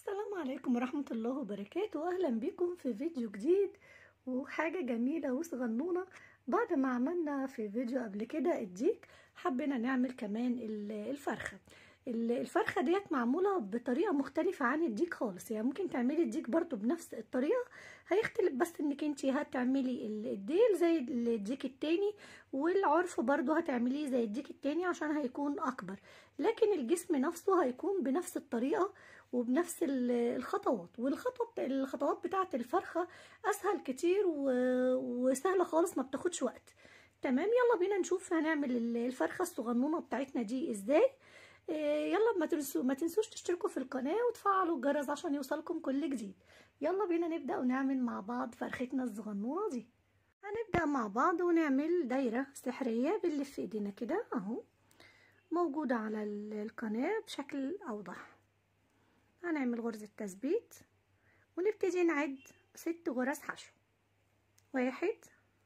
السلام عليكم ورحمة الله وبركاته أهلا بكم في فيديو جديد وحاجة جميلة وصغنونة بعد ما عملنا في فيديو قبل كده الديك حبينا نعمل كمان ال- الفرخة ال- الفرخة ديت معمولة بطريقة مختلفة عن الديك خالص يعني ممكن تعملي الديك برضو بنفس الطريقة هيختلف بس انك انتي هتعملي ال- الديل زي الديك التاني والعرف برضو هتعمليه زي الديك التاني عشان هيكون اكبر لكن الجسم نفسه هيكون بنفس الطريقة وبنفس ال- الخطوات والخطوة بتا- الخطوات بتاعة الفرخة اسهل كتير و- وسهلة خالص ما بتاخدش وقت تمام يلا بينا نشوف هنعمل ال- الفرخة الصغنونة بتاعتنا دي ازاي إيه، يلا ما تنسوا ما تنسوش تشتركوا في القناة وتفعلوا الجرس عشان يوصلكم كل جديد يلا بينا نبدأ ونعمل مع بعض فرختنا الصغنونة دي هنبدأ مع بعض ونعمل دايرة سحرية بنلف في ايدينا كده اهو موجودة على ال- القناة بشكل اوضح هنعمل غرزة تثبيت ونبتدي نعد ست غرز حشو واحد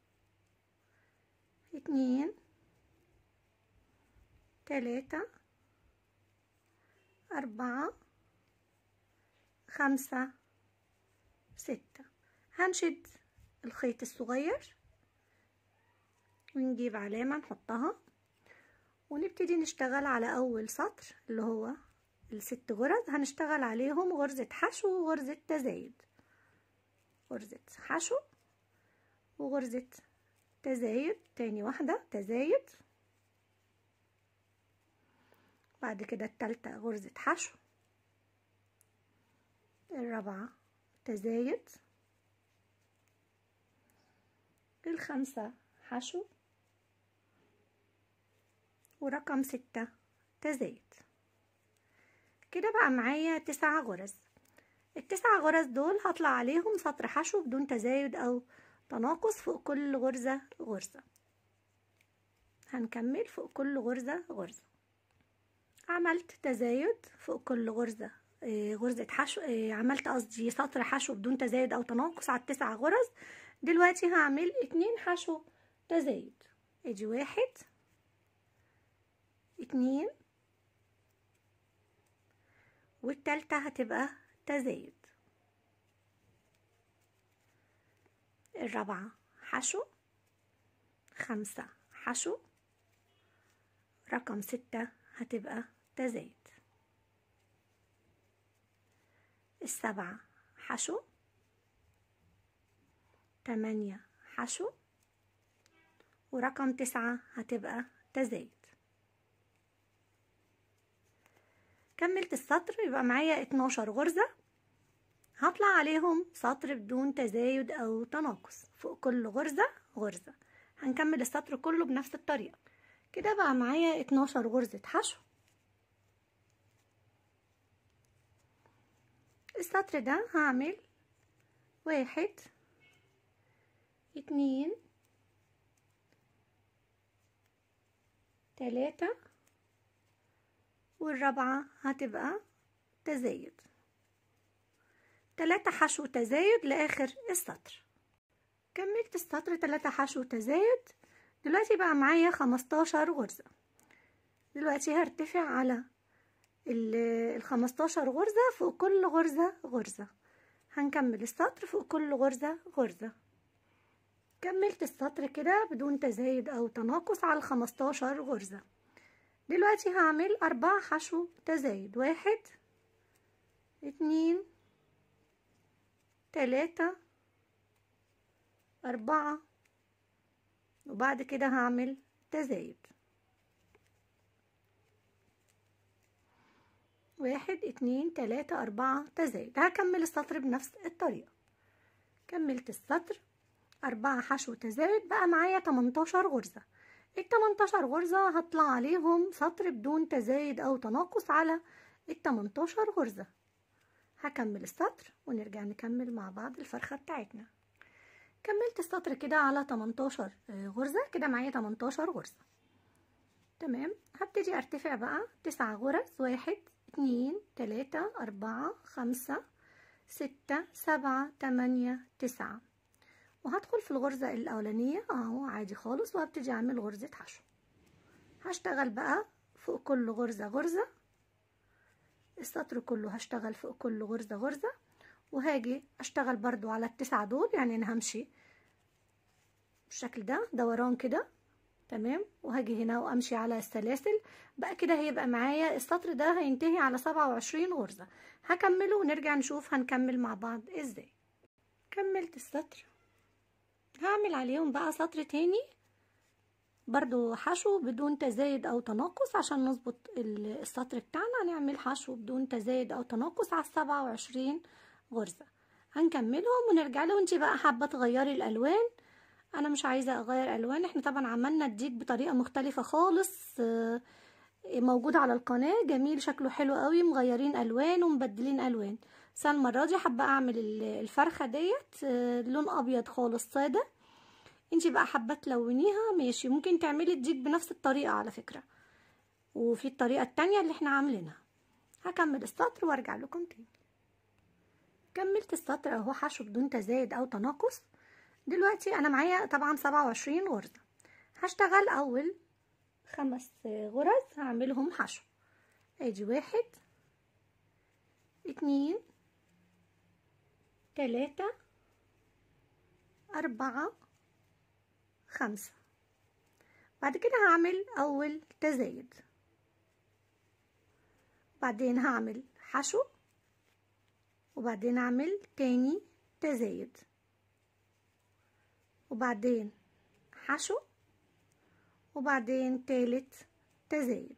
اتنين تلاتة أربعة خمسة ستة هنشد الخيط الصغير ونجيب علامة نحطها ونبتدي نشتغل على أول سطر اللي هو الست غرز هنشتغل عليهم غرزة حشو وغرزة تزايد غرزة حشو وغرزة تزايد تاني واحدة تزايد بعد كده التالتة غرزة حشو الرابعة تزايد الخامسة حشو ورقم ستة تزايد كده بقى معايا تسع غرز التسع غرز دول هطلع عليهم سطر حشو بدون تزايد او تناقص فوق كل غرزة غرزة هنكمل فوق كل غرزة غرزة عملت تزايد فوق كل غرزة آه، غرزة حشو آه، عملت قصدي سطر حشو بدون تزايد او تناقص على التسع غرز دلوقتي هعمل اتنين حشو تزايد ادي واحد اتنين والتالتة هتبقى تزايد الرابعة حشو خمسة حشو رقم ستة هتبقى تزايد السبعة حشو تمانية حشو ورقم تسعة هتبقى تزايد كملت السطر يبقى معايا اتناشر غرزة هطلع عليهم سطر بدون تزايد او تناقص فوق كل غرزة غرزة هنكمل السطر كله بنفس الطريقة كده بقى معايا اتناشر غرزة حشو السطر ده هعمل واحد اتنين تلاتة والرابعة هتبقى تزايد تلاتة حشو تزايد لآخر السطر كملت السطر تلاتة حشو تزايد دلوقتي بقى معايا خمستاشر غرزة دلوقتي هرتفع على الخمستاشر غرزة فوق كل غرزة غرزة هنكمل السطر فوق كل غرزة غرزة كملت السطر كده بدون تزايد أو تناقص على الخمستاشر غرزة دلوقتي هعمل أربعة حشو تزايد واحد اتنين تلاتة أربعة وبعد كده هعمل تزايد واحد اتنين تلاتة أربعة تزايد هكمل السطر بنفس الطريقة كملت السطر أربعة حشو تزايد بقى معايا تمنتاشر غرزة التمنتاشر غرزة هطلع عليهم سطر بدون تزايد أو تناقص على التمنتاشر غرزة هكمل السطر ونرجع نكمل مع بعض الفرخة بتاعتنا كملت السطر كده على 18 غرزة كده معايا 18 غرزة تمام هبتدي ارتفع بقى تسعة غرز واحد اتنين تلاتة اربعة خمسة ستة سبعة تمانية تسعة وهدخل في الغرزة الاولانية اهو عادي خالص وهبتدي اعمل غرزة حشو هشتغل بقى فوق كل غرزة غرزة السطر كله هشتغل فوق كل غرزة غرزة وهاجي اشتغل برضو على التسعة دول يعني انا همشي بالشكل ده دوران كده تمام وهاجي هنا وامشي على السلاسل بقى كده هيبقى معايا السطر ده هينتهي على سبعة وعشرين غرزة هكمله ونرجع نشوف هنكمل مع بعض ازاي كملت السطر هعمل عليهم بقى سطر تاني برضو حشو بدون تزايد او تناقص عشان نظبط السطر بتاعنا هنعمل حشو بدون تزايد او تناقص على السبعة وعشرين غرزة هنكملهم ونرجع له وانتي بقى حابة تغيري الالوان انا مش عايزة اغير الوان احنا طبعا عملنا الديك بطريقة مختلفة خالص موجود على القناة جميل شكله حلو قوي مغيرين الوان ومبدلين الوان بس المرة دي حابة اعمل الفرخة ديت لون ابيض خالص سادة انتي بقى حابة تلونيها ماشي ممكن تعملي الديك بنفس الطريقة على فكرة وفي الطريقة التانية اللي احنا عاملينها هكمل السطر وارجع لكم تاني كملت السطر اهو حشو بدون تزايد او تناقص دلوقتي انا معايا طبعا سبعة وعشرين غرزة هشتغل اول خمس غرز هعملهم حشو ادي واحد اتنين تلاتة اربعة خمسة بعد كده هعمل اول تزايد بعدين هعمل حشو وبعدين اعمل تاني تزايد وبعدين حشو وبعدين تالت تزايد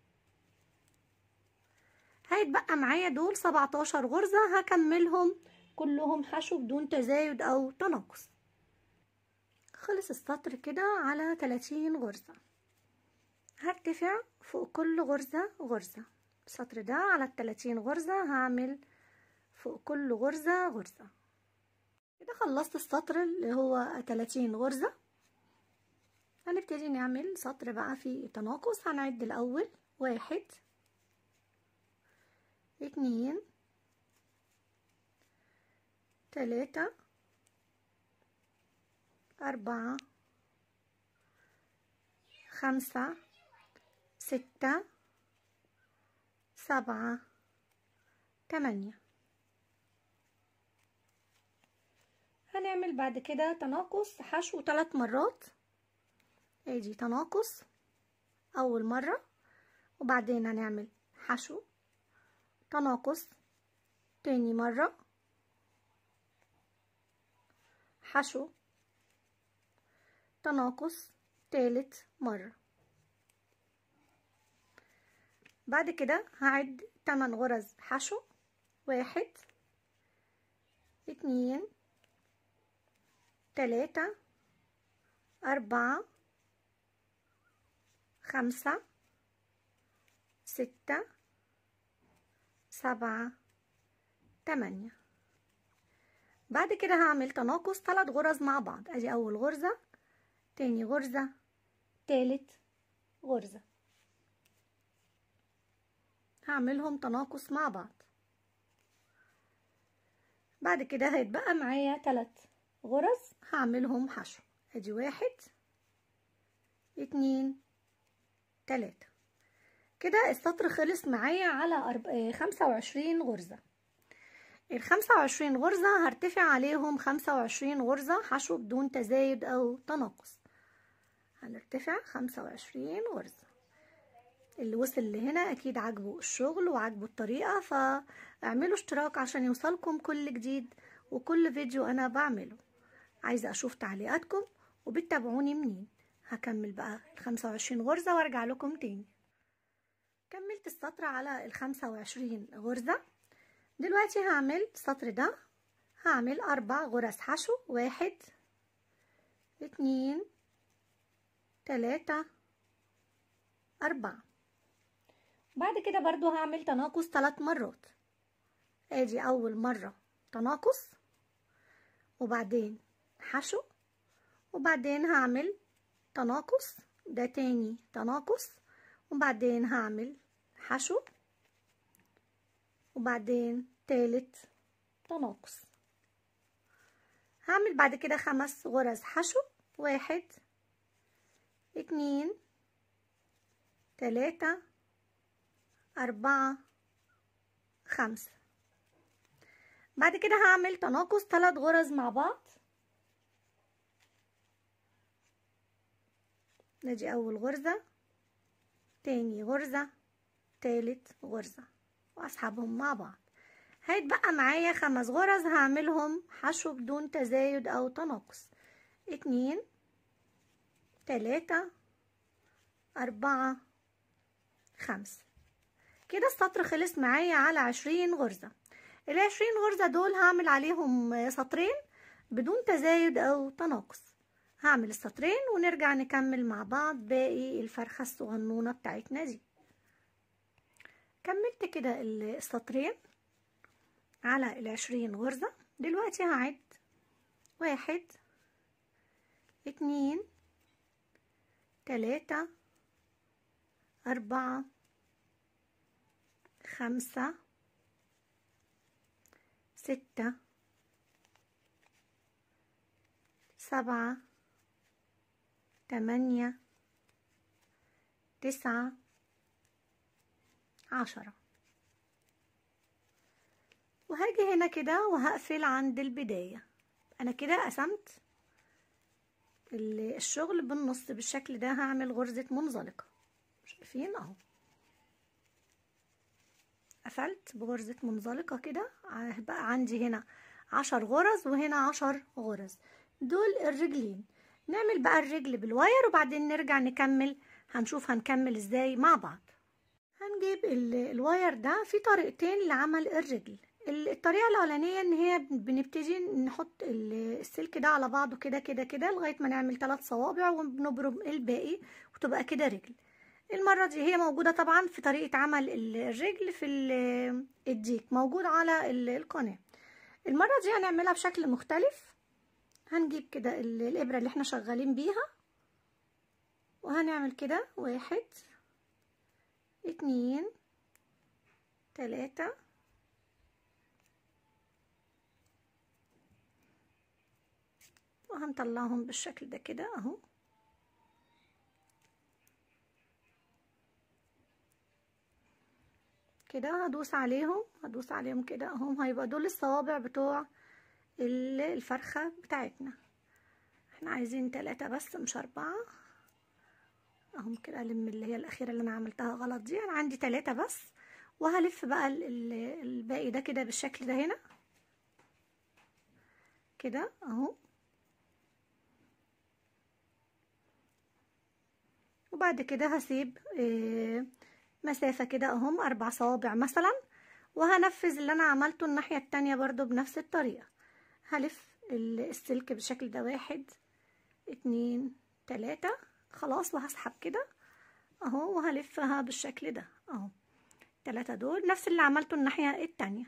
هيتبقى معايا دول سبعتاشر غرزة هكملهم كلهم حشو بدون تزايد او تناقص خلص السطر كده على تلاتين غرزة هرتفع فوق كل غرزة غرزة السطر ده على التلاتين غرزة هعمل فوق كل غرزة غرزة كده خلصت السطر اللي هو تلاتين غرزة هنبتدي نعمل سطر بقى فيه تناقص هنعد الأول واحد اتنين تلاتة أربعة خمسة ستة سبعة تمانية هنعمل بعد كده تناقص حشو ثلاث مرات ادي تناقص اول مرة وبعدين هنعمل حشو تناقص تاني مرة حشو تناقص تالت مرة بعد كده هعد 8 غرز حشو واحد اتنين تلاتة أربعة خمسة ستة سبعة تمانية بعد كده هعمل تناقص ثلاث غرز مع بعض ادي اول غرزة تاني غرزة تالت غرزة هعملهم تناقص مع بعض بعد كده هيتبقى معايا تلات غرز هعملهم حشو ادي واحد اتنين تلاتة كده السطر خلص معايا على أرب... خمسة وعشرين غرزة الخمسة وعشرين غرزة هرتفع عليهم خمسة وعشرين غرزة حشو بدون تزايد أو تناقص هنرتفع خمسة وعشرين غرزة اللي وصل لهنا أكيد عجبه الشغل وعجبه الطريقة فاعملوا اشتراك عشان يوصلكم كل جديد وكل فيديو أنا بعمله عايزة أشوف تعليقاتكم وبتتابعوني منين هكمل بقى الخمسة وعشرين غرزة وارجع لكم تاني كملت السطر على الخمسة وعشرين غرزة دلوقتي هعمل السطر ده هعمل أربع غرز حشو واحد اتنين تلاتة أربعة بعد كده برضو هعمل تناقص ثلاث مرات ادي أول مرة تناقص وبعدين حشو وبعدين هعمل تناقص ده تاني تناقص وبعدين هعمل حشو وبعدين تالت تناقص هعمل بعد كده خمس غرز حشو واحد اتنين تلاتة أربعة خمسة بعد كده هعمل تناقص ثلاث غرز مع بعض نجي اول غرزة تاني غرزة تالت غرزة واسحبهم مع بعض هيتبقى معايا خمس غرز هعملهم حشو بدون تزايد او تناقص اتنين تلاتة اربعة خمسة كده السطر خلص معايا على عشرين غرزة العشرين غرزة دول هعمل عليهم سطرين بدون تزايد او تناقص هعمل السطرين ونرجع نكمل مع بعض باقي الفرخة الصغنونة بتاعتنا دي كملت كده السطرين على العشرين غرزة دلوقتي هعد واحد اتنين تلاتة أربعة خمسة ستة سبعة تمانية تسعة عشرة وهاجي هنا كده وهقفل عند البداية أنا كده قسمت الشغل بالنص بالشكل ده هعمل غرزة منزلقة شايفين اهو قفلت بغرزة منزلقة كده بقى عندي هنا عشر غرز وهنا عشر غرز دول الرجلين نعمل بقى الرجل بالواير وبعدين نرجع نكمل هنشوف هنكمل ازاي مع بعض هنجيب الواير ده في طريقتين لعمل الرجل الطريقة الأولانية إن هي بنبتدي نحط السلك ده على بعضه كده كده كده لغاية ما نعمل ثلاث صوابع وبنبرم الباقي وتبقى كده رجل المرة دي هي موجودة طبعا في طريقة عمل الرجل في الديك موجود على القناة المرة دي هنعملها بشكل مختلف هنجيب كده الإبرة اللي احنا شغالين بيها وهنعمل كده واحد اتنين تلاتة وهنطلعهم بالشكل ده كده اهو كده هدوس عليهم هدوس عليهم كده اهم هيبقى دول الصوابع بتوع الفرخة بتاعتنا احنا عايزين تلاتة بس مش اربعة اهم كده الم اللي هي الاخيرة اللي انا عملتها غلط دي انا عندي تلاتة بس وهلف بقى الباقي ده كده بالشكل ده هنا كده اهو وبعد كده هسيب مسافة كده اهم اربع صوابع مثلا وهنفذ اللي انا عملته الناحية التانية برضو بنفس الطريقة هلف السلك بالشكل ده واحد اتنين تلاتة خلاص وهسحب كده اهو وهلفها بالشكل ده اهو التلاتة دول نفس اللي عملته الناحية التانية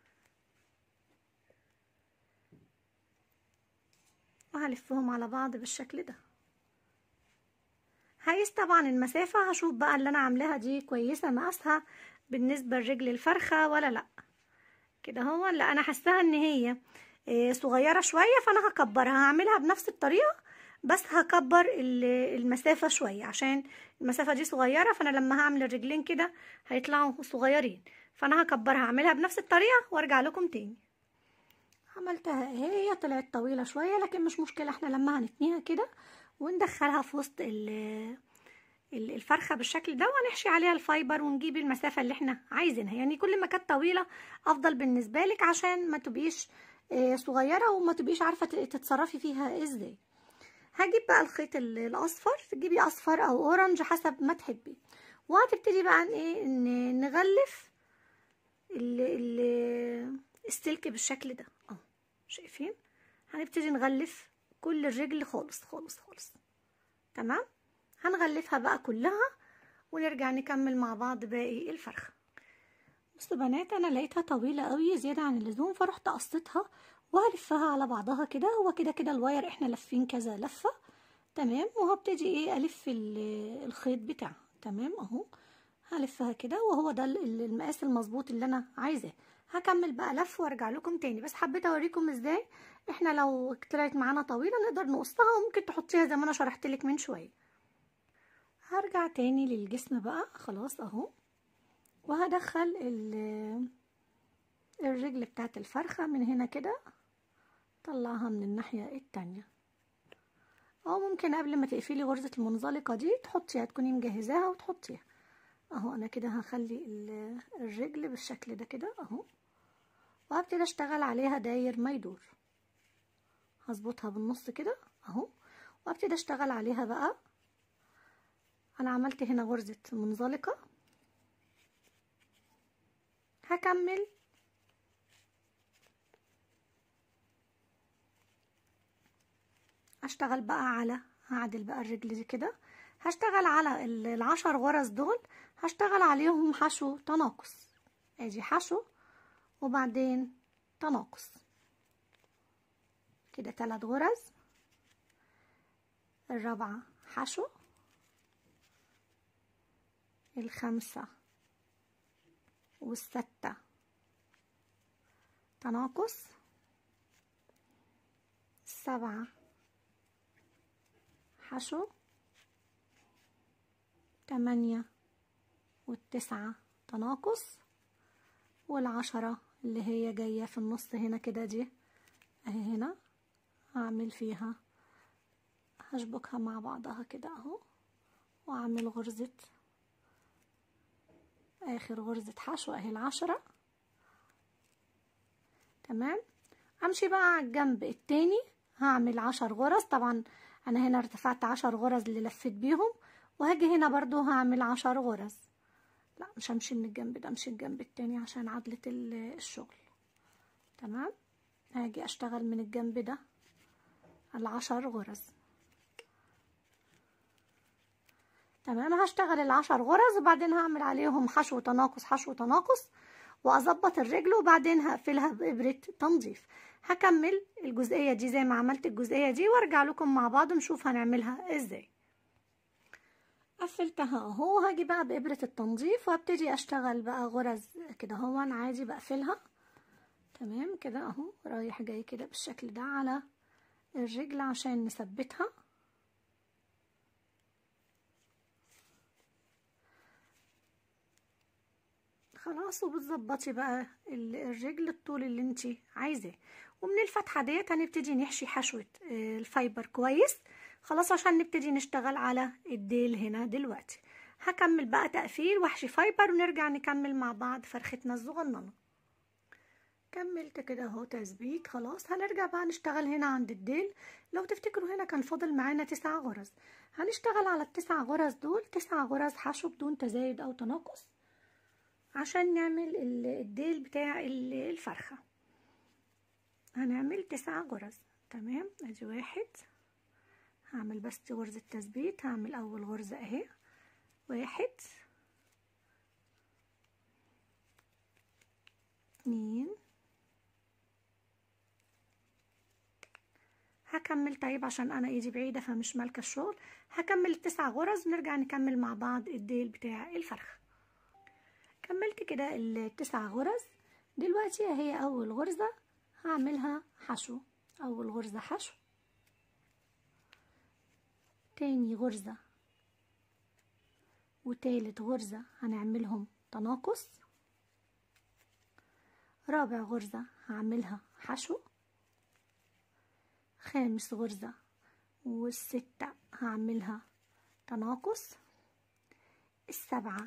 وهلفهم على بعض بالشكل ده هقيس طبعا المسافة هشوف بقى اللي انا عاملاها دي كويسة مقاسها بالنسبة لرجل الفرخة ولا لا كده هو لا انا حاساها ان هي صغيرة شوية فانا هكبرها هعملها بنفس الطريقة بس هكبر المسافة شوية عشان المسافة دي صغيرة فانا لما هعمل الرجلين كده هيطلعوا صغيرين فانا هكبرها هعملها بنفس الطريقة وارجع لكم تاني عملتها هي طلعت طويلة شوية لكن مش مشكلة احنا لما هنتنيها كده وندخلها في وسط الفرخة بالشكل ده وهنحشي عليها الفايبر ونجيب المسافة اللي احنا عايزينها يعني كل ما كانت طويلة افضل بالنسبة لك عشان ما تبقيش صغيرة وما تبقيش عارفة تتصرفي فيها ازاي هجيب بقى الخيط الاصفر تجيبي اصفر او اورنج حسب ما تحبي وهتبتدي بقى ايه نغلف ال ال السلك بالشكل ده اهو شايفين هنبتدي نغلف كل الرجل خالص خالص خالص تمام هنغلفها بقى كلها ونرجع نكمل مع بعض باقي الفرخه بصوا بنات انا لقيتها طويله قوي زياده عن اللزوم فرحت قصيتها وهلفها على بعضها كده هو كده كده الواير احنا لافين كذا لفه تمام وهبتدي ايه الف الخيط بتاعها تمام اهو هلفها كده وهو ده المقاس المظبوط اللي انا عايزاه هكمل بقى لف وارجع لكم تاني بس حبيت اوريكم ازاي احنا لو طلعت معانا طويله نقدر نقصها وممكن تحطيها زي ما انا شرحت لك من شويه هرجع تاني للجسم بقى خلاص اهو وهدخل الرجل بتاعت الفرخة من هنا كده طلعها من الناحية التانية او ممكن قبل ما تقفلي غرزة المنزلقة دي تحطيها تكوني مجهزاها وتحطيها اهو انا كده هخلي الرجل بالشكل ده كده اهو وهبتدي اشتغل عليها داير ما يدور هظبطها بالنص كده اهو وابتدي اشتغل عليها بقى انا عملت هنا غرزة منزلقة هكمل اشتغل بقى على هعدل بقى الرجل دي كده هشتغل على العشر غرز دول هشتغل عليهم حشو تناقص ادي حشو وبعدين تناقص كده تلات غرز الرابعة حشو الخمسة والستة تناقص السبعة حشو تمانية والتسعة تناقص والعشرة اللي هي جاية في النص هنا كده دي اهي هنا هعمل فيها هشبكها مع بعضها كده اهو واعمل غرزة اخر غرزة حشو اهي العشرة تمام امشي بقى على الجنب التاني هعمل عشر غرز طبعا انا هنا ارتفعت عشر غرز اللي لفيت بيهم وهاجي هنا برضو هعمل عشر غرز لا مش همشي من الجنب ده امشي الجنب التاني عشان عدلة الشغل تمام هاجي اشتغل من الجنب ده العشر غرز تمام هشتغل العشر غرز وبعدين هعمل عليهم حشو تناقص حشو تناقص واظبط الرجل وبعدين هقفلها بإبرة تنظيف هكمل الجزئية دي زي ما عملت الجزئية دي وارجع لكم مع بعض نشوف هنعملها ازاي قفلتها اهو هاجي بقى بإبرة التنظيف وابتدي اشتغل بقى غرز كده اهو انا عادي بقفلها تمام كده اهو رايح جاي كده بالشكل ده على الرجل عشان نثبتها خلاص وبتظبطي بقى الرجل الطول اللي انت عايزاه ومن الفتحه ديت هنبتدي نحشي حشوه الفايبر كويس خلاص عشان نبتدي نشتغل على الديل هنا دلوقتي هكمل بقى تقفيل واحشي فايبر ونرجع نكمل مع بعض فرختنا الصغننه كملت كده اهو تثبيت خلاص هنرجع بقى نشتغل هنا عند الديل لو تفتكروا هنا كان فاضل معانا تسع غرز هنشتغل على التسع غرز دول تسع غرز حشو بدون تزايد او تناقص عشان نعمل الديل بتاع الفرخة هنعمل تسع غرز تمام ادي واحد هعمل بس غرزة تثبيت هعمل اول غرزة اهي واحد اتنين هكمل طيب عشان انا ايدي بعيدة فمش مالكة الشغل هكمل التسع غرز ونرجع نكمل مع بعض الديل بتاع الفرخة كملت كده التسع غرز دلوقتي اهي اول غرزة هعملها حشو اول غرزة حشو تاني غرزة وتالت غرزة هنعملهم تناقص رابع غرزة هعملها حشو خامس غرزة والستة هعملها تناقص السبعة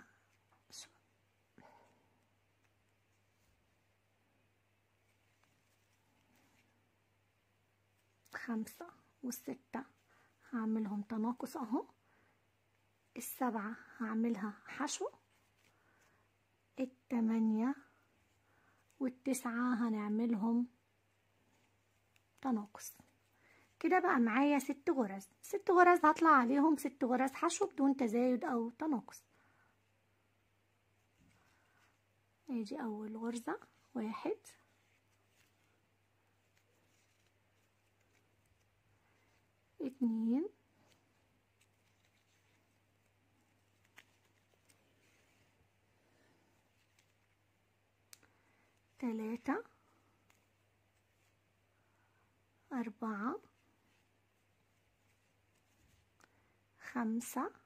خمسة والستة هعملهم تناقص اهو السبعة هعملها حشو التمانية والتسعة هنعملهم تناقص كده بقى معايا ست غرز ست غرز هطلع عليهم ست غرز حشو بدون تزايد او تناقص ادي اول غرزة واحد اتنين تلاتة أربعة خمسة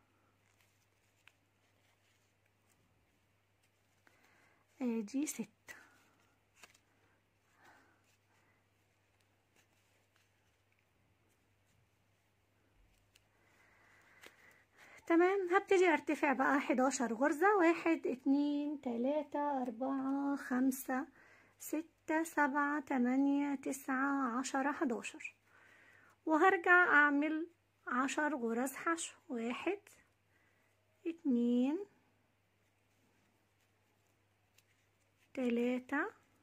ادي ست تمام هبتدي ارتفع بقى حداشر غرزة واحد اتنين تلاتة اربعة خمسة ستة سبعة تمانية تسعة عشرة حداشر وهرجع اعمل عشر غرز حشو واحد اتنين تلاتة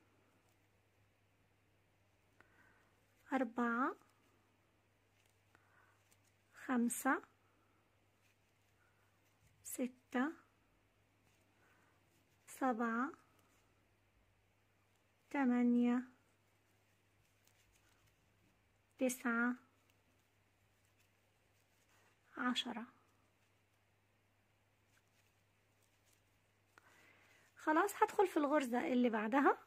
أربعة خمسة ستة سبعة تمانية تسعة عشرة خلاص هدخل في الغرزة اللي بعدها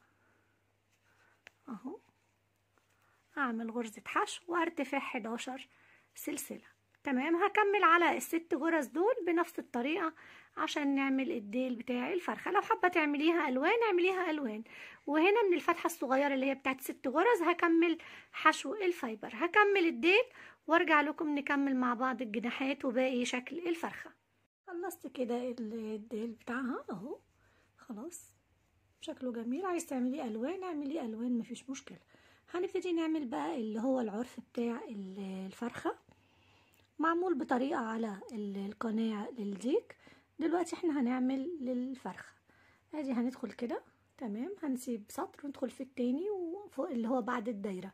اهو اعمل غرزة حشو وارتفع حداشر سلسلة تمام هكمل على الست غرز دول بنفس الطريقة عشان نعمل الديل بتاع الفرخة لو حابة تعمليها الوان اعمليها الوان وهنا من الفتحة الصغيرة اللي هي بتاعت ست غرز هكمل حشو الفايبر هكمل الديل وارجع لكم نكمل مع بعض الجناحات وباقي شكل الفرخة خلصت كده الديل بتاعها اهو خلاص شكله جميل عايز تعملي الوان اعملي الوان مفيش مشكله هنبتدي نعمل بقى اللي هو العرف بتاع الفرخه معمول بطريقه على القناع للديك دلوقتي احنا هنعمل للفرخه ادي هندخل كده تمام هنسيب سطر وندخل في التاني وفوق اللي هو بعد الدايره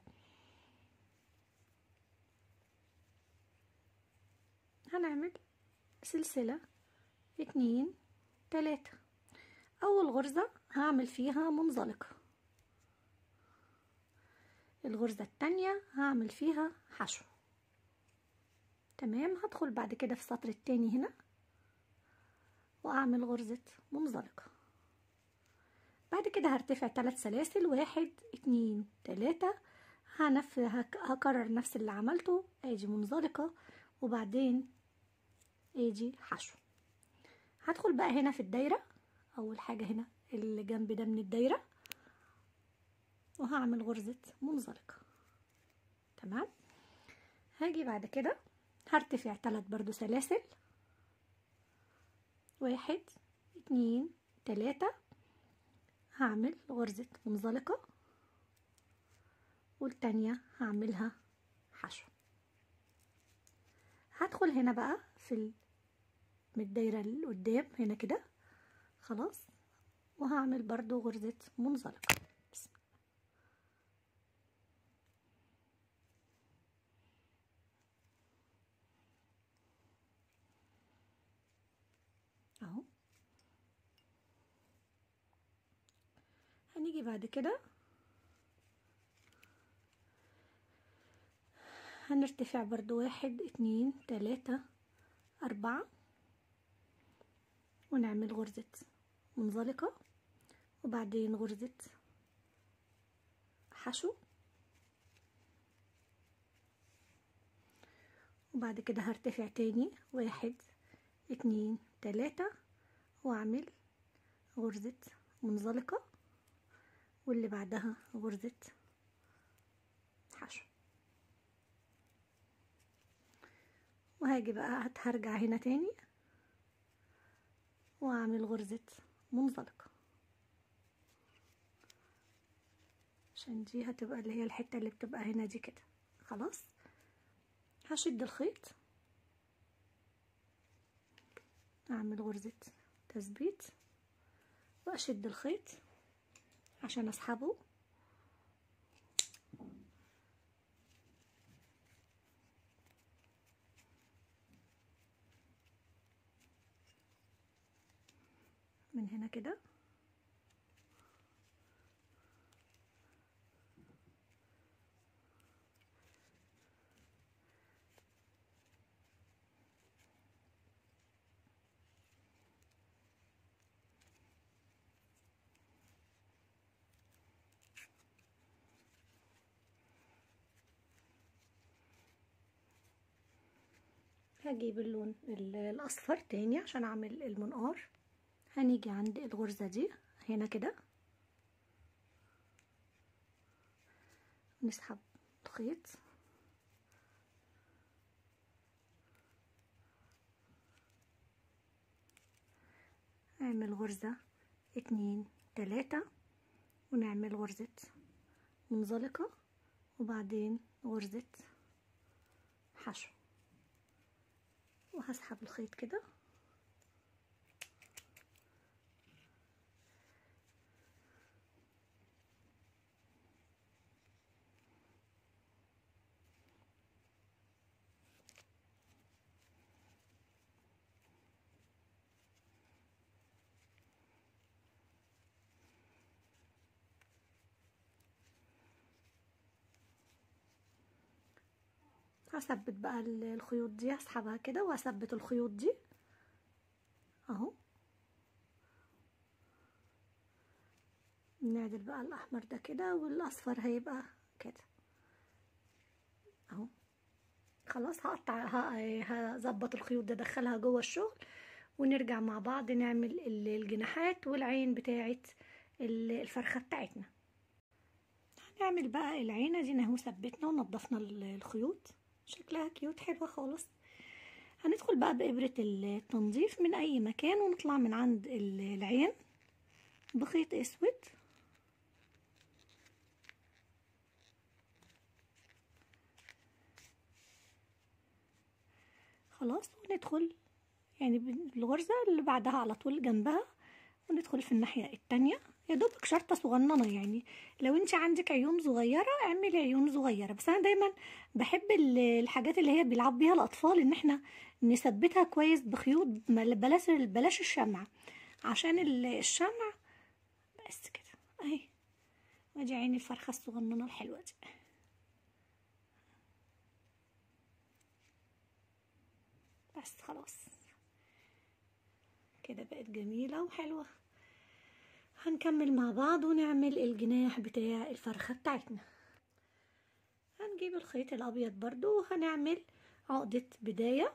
هنعمل سلسله اتنين تلاته اول غرزة هعمل فيها منزلقة الغرزة التانية هعمل فيها حشو تمام هدخل بعد كده في السطر التاني هنا واعمل غرزة منزلقة بعد كده هرتفع ثلاث سلاسل واحد اتنين تلاتة هنف هكرر نفس اللي عملته ادي منزلقة وبعدين ادي حشو هدخل بقى هنا في الدايره اول حاجة هنا اللي جنب ده من الدايرة وهعمل غرزة منزلقة تمام هاجي بعد كده هرتفع ثلاث برضو سلاسل واحد اتنين تلاتة هعمل غرزة منزلقة والتانية هعملها حشو هدخل هنا بقى في من الدايرة اللي قدام هنا كده خلاص وهعمل برضو غرزة منزلقة بسم الله اهو هنيجي بعد كده هنرتفع برضو واحد اتنين تلاتة اربعة ونعمل غرزة منزلقة وبعدين غرزة حشو وبعد كده هرتفع تاني واحد اتنين تلاتة واعمل غرزة منزلقة واللي بعدها غرزة حشو وهاجي بقى هرجع هنا تاني واعمل غرزة منزلقة عشان دي هتبقى اللي هي الحتة اللي بتبقى هنا دي كده خلاص هشد الخيط اعمل غرزة تثبيت واشد الخيط عشان اسحبه من هنا كده هجيب اللون الاصفر تاني عشان اعمل المنقار هنيجي عند الغرزة دي هنا كده نسحب الخيط نعمل غرزة اتنين تلاتة ونعمل غرزة منزلقة وبعدين غرزة حشو وهسحب الخيط كده هثبت بقى الخيوط دي هسحبها كده وهثبت الخيوط دي اهو نعدل بقى الاحمر ده كده والاصفر هيبقى كده اهو خلاص هقطع هظبط الخيوط ده ادخلها جوه الشغل ونرجع مع بعض نعمل الجناحات والعين بتاعه الفرخه بتاعتنا هنعمل بقى العينه دي اهو ثبتنا ونضفنا الخيوط شكلها كيوت حلوة خالص هندخل بقى بإبرة التنظيف من أي مكان ونطلع من عند العين بخيط أسود خلاص وندخل يعني الغرزة اللي بعدها على طول جنبها وندخل في الناحية التانية يا دوبك شرطة صغننة يعني لو انت عندك عيون صغيرة اعملي عيون صغيرة بس انا دايما بحب الحاجات اللي هي بيلعب بيها الاطفال ان احنا نثبتها كويس بخيوط بلاش بلاش الشمع عشان الشمع بس كده اهي وادي عيني الفرخة الصغننة الحلوة دي بس خلاص كده بقت جميلة وحلوة هنكمل مع بعض ونعمل الجناح بتاع الفرخة بتاعتنا هنجيب الخيط الابيض برضو وهنعمل عقدة بداية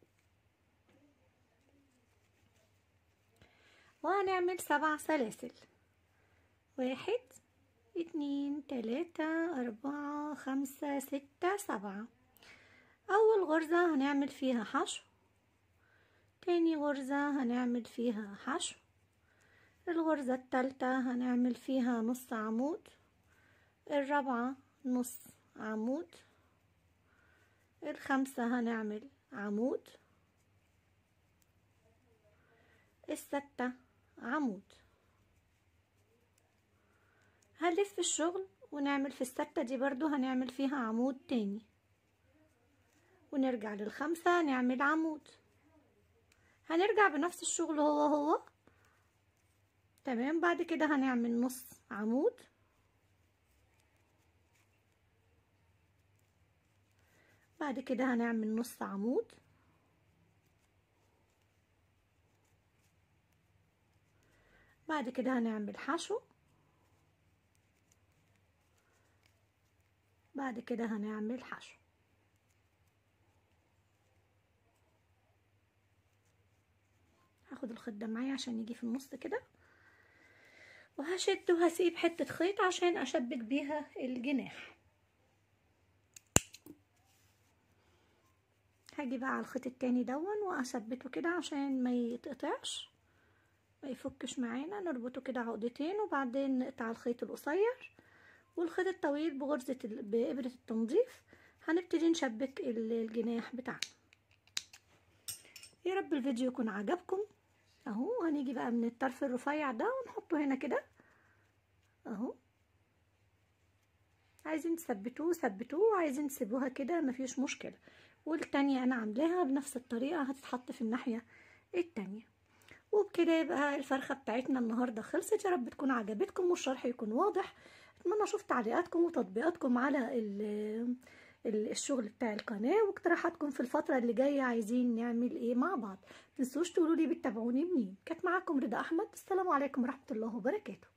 وهنعمل سبع سلاسل واحد اتنين تلاتة اربعة خمسة ستة سبعة اول غرزة هنعمل فيها حشو تاني غرزة هنعمل فيها حشو الغرزة التالتة هنعمل فيها نص عمود الرابعة نص عمود الخامسة هنعمل عمود الستة عمود هنلف الشغل ونعمل في الستة دي برضو هنعمل فيها عمود تاني ونرجع للخمسة نعمل عمود هنرجع بنفس الشغل هو هو تمام بعد كده هنعمل نص عمود بعد كده هنعمل نص عمود بعد كده هنعمل حشو بعد كده هنعمل حشو هاخد الخيط ده معايا عشان يجي في النص كده وهشد وهسيب حتة خيط عشان اشبك بيها الجناح هاجي بقى على الخيط التاني دون واثبته كده عشان ما يتقطعش ما يفكش معانا نربطه كده عقدتين وبعدين نقطع الخيط القصير والخيط الطويل بغرزة بإبرة التنظيف هنبتدي نشبك الجناح بتاعنا يا رب الفيديو يكون عجبكم اهو هنيجي بقى من الطرف الرفيع ده ونحطه هنا كده اهو عايزين تثبتوه ثبتوه عايزين تسيبوها كده مفيش مشكلة والتانية انا عاملاها بنفس الطريقة هتتحط في الناحية التانية وبكده يبقى الفرخة بتاعتنا النهاردة خلصت يا رب تكون عجبتكم والشرح يكون واضح اتمنى اشوف تعليقاتكم وتطبيقاتكم على الشغل بتاع القناة واقتراحاتكم في الفترة اللي جاية عايزين نعمل ايه مع بعض متنسوش تقولوا لي بتتابعوني منين كانت معاكم رضا احمد السلام عليكم ورحمة الله وبركاته